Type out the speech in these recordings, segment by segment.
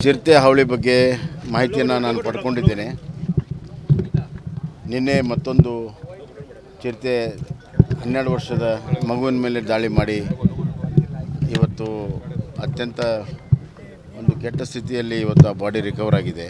ಚಿರತೆ ಹಾವಳಿ ಬಗ್ಗೆ ಮಾಹಿತಿಯನ್ನು ನಾನು ಪಡ್ಕೊಂಡಿದ್ದೇನೆ ನಿನ್ನೆ ಮತ್ತೊಂದು ಚಿರತೆ ಹನ್ನೆರಡು ವರ್ಷದ ಮಗುವಿನ ಮೇಲೆ ದಾಳಿ ಮಾಡಿ ಇವತ್ತು ಅತ್ಯಂತ ಒಂದು ಕೆಟ್ಟ ಸ್ಥಿತಿಯಲ್ಲಿ ಇವತ್ತು ಆ ಬಾಡಿ ರಿಕವರ್ ಆಗಿದೆ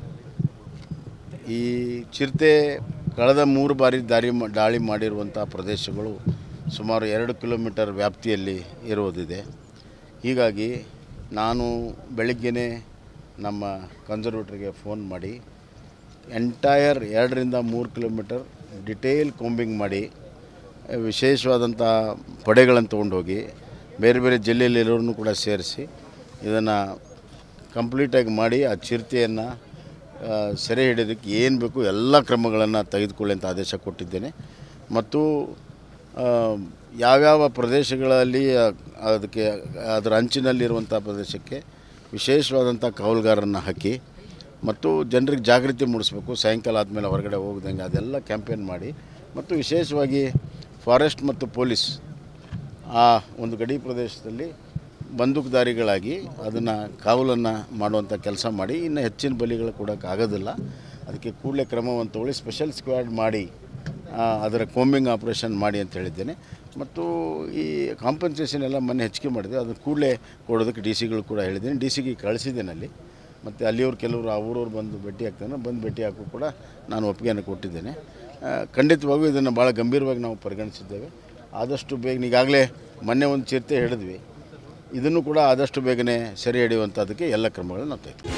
ಈ ಚಿರತೆ ಕಳೆದ ಮೂರು ಬಾರಿ ದಾರಿ ಮಾ- ದಾಳಿ ಮಾಡಿರುವಂಥ ಪ್ರದೇಶಗಳು ಸುಮಾರು ಎರಡು ಕಿಲೋಮೀಟರ್ ವ್ಯಾಪ್ತಿಯಲ್ಲಿ ಇರುವುದಿದೆ ಹೀಗಾಗಿ ನಾನು ಬೆಳಿಗ್ಗೆನೇ ನಮ್ಮ ಕನ್ಸರ್ವೇಟ್ರಿಗೆ ಫೋನ್ ಮಾಡಿ ಎಂಟೈರ್ ಎರಡರಿಂದ ಮೂರು ಕಿಲೋಮೀಟರ್ ಡಿಟೇಲ್ ಕೋಂಬಿಂಗ್ ಮಾಡಿ ವಿಶೇಷವಾದಂಥ ಪಡೆಗಳನ್ನು ತೊಗೊಂಡೋಗಿ ಬೇರೆ ಬೇರೆ ಜಿಲ್ಲೆಯಲ್ಲಿರೋರನ್ನು ಕೂಡ ಸೇರಿಸಿ ಇದನ್ನು ಕಂಪ್ಲೀಟಾಗಿ ಮಾಡಿ ಆ ಚಿರತೆಯನ್ನು ಸೆರೆ ಹಿಡಿಯೋದಕ್ಕೆ ಏನು ಬೇಕು ಎಲ್ಲ ಕ್ರಮಗಳನ್ನು ತೆಗೆದುಕೊಳ್ಳಿ ಅಂತ ಆದೇಶ ಕೊಟ್ಟಿದ್ದೇನೆ ಮತ್ತು ಆ, ಯಾವ್ಯಾವ ಪ್ರದೇಶಗಳಲ್ಲಿ ಆ, ಅದಕ್ಕೆ ಅದರ ಅಂಚಿನಲ್ಲಿರುವಂಥ ಪ್ರದೇಶಕ್ಕೆ ವಿಶೇಷವಾದಂಥ ಕಾವಲುಗಾರರನ್ನು ಹಾಕಿ ಮತ್ತು ಜನರಿಗೆ ಜಾಗೃತಿ ಮೂಡಿಸ್ಬೇಕು ಸಾಯಂಕಾಲ ಆದಮೇಲೆ ಹೊರಗಡೆ ಹೋಗ್ದಂಗೆ ಅದೆಲ್ಲ ಕ್ಯಾಂಪೇನ್ ಮಾಡಿ ಮತ್ತು ವಿಶೇಷವಾಗಿ ಫಾರೆಸ್ಟ್ ಮತ್ತು ಪೊಲೀಸ್ ಆ ಒಂದು ಗಡಿ ಪ್ರದೇಶದಲ್ಲಿ ಬಂದೂಕುದಾರಿಗಳಾಗಿ ಅದನ್ನು ಕಾವಲನ್ನು ಮಾಡುವಂಥ ಕೆಲಸ ಮಾಡಿ ಇನ್ನು ಹೆಚ್ಚಿನ ಬಲಿಗಳು ಕೊಡೋಕೆ ಆಗೋದಿಲ್ಲ ಅದಕ್ಕೆ ಕೂಡಲೇ ಕ್ರಮವನ್ನು ತಗೊಳ್ಳಿ ಸ್ಪೆಷಲ್ ಸ್ಕ್ವಾಡ್ ಮಾಡಿ ಆ, ಅದರ ಕೋಂಬಿಂಗ್ ಆಪ್ರೇಷನ್ ಮಾಡಿ ಅಂತ ಹೇಳಿದ್ದೇನೆ ಮತ್ತು ಈ ಕಾಂಪನ್ಸೇಷನ್ ಎಲ್ಲ ಮೊನ್ನೆ ಹೆಚ್ಚಿಗೆ ಮಾಡಿದೆ ಅದನ್ನು ಕೂಡಲೇ ಕೊಡೋದಕ್ಕೆ ಡಿ ಸಿಗಳು ಕೂಡ ಹೇಳಿದ್ದೀನಿ ಡಿ ಸಿಗೆ ಕಳಿಸಿದ್ದೇನೆ ಅಲ್ಲಿ ಮತ್ತು ಅಲ್ಲಿಯವ್ರು ಕೆಲವರು ಆ ಊರವ್ರು ಬಂದು ಭೇಟಿ ಆಗ್ತಾನೆ ಬಂದು ಭೇಟಿ ಹಾಕೋ ಕೂಡ ನಾನು ಒಪ್ಪಿಗೆಯನ್ನು ಕೊಟ್ಟಿದ್ದೇನೆ ಆ, ಖಂಡಿತವಾಗೂ ಇದನ್ನು ಭಾಳ ಗಂಭೀರವಾಗಿ ನಾವು ಪರಿಗಣಿಸಿದ್ದೇವೆ ಆದಷ್ಟು ಬೇಗ ಈಗಾಗಲೇ ಮೊನ್ನೆ ಒಂದು ಚಿರತೆ ಹಿಡಿದ್ವಿ ಇದನ್ನು ಕೂಡ ಆದಷ್ಟು ಬೇಗನೆ ಸೆರೆ ಹಿಡಿಯುವಂಥದ್ದಕ್ಕೆ ಎಲ್ಲ ಕ್ರಮಗಳನ್ನು ನಾವು ತೆಗೆದುತೀವಿ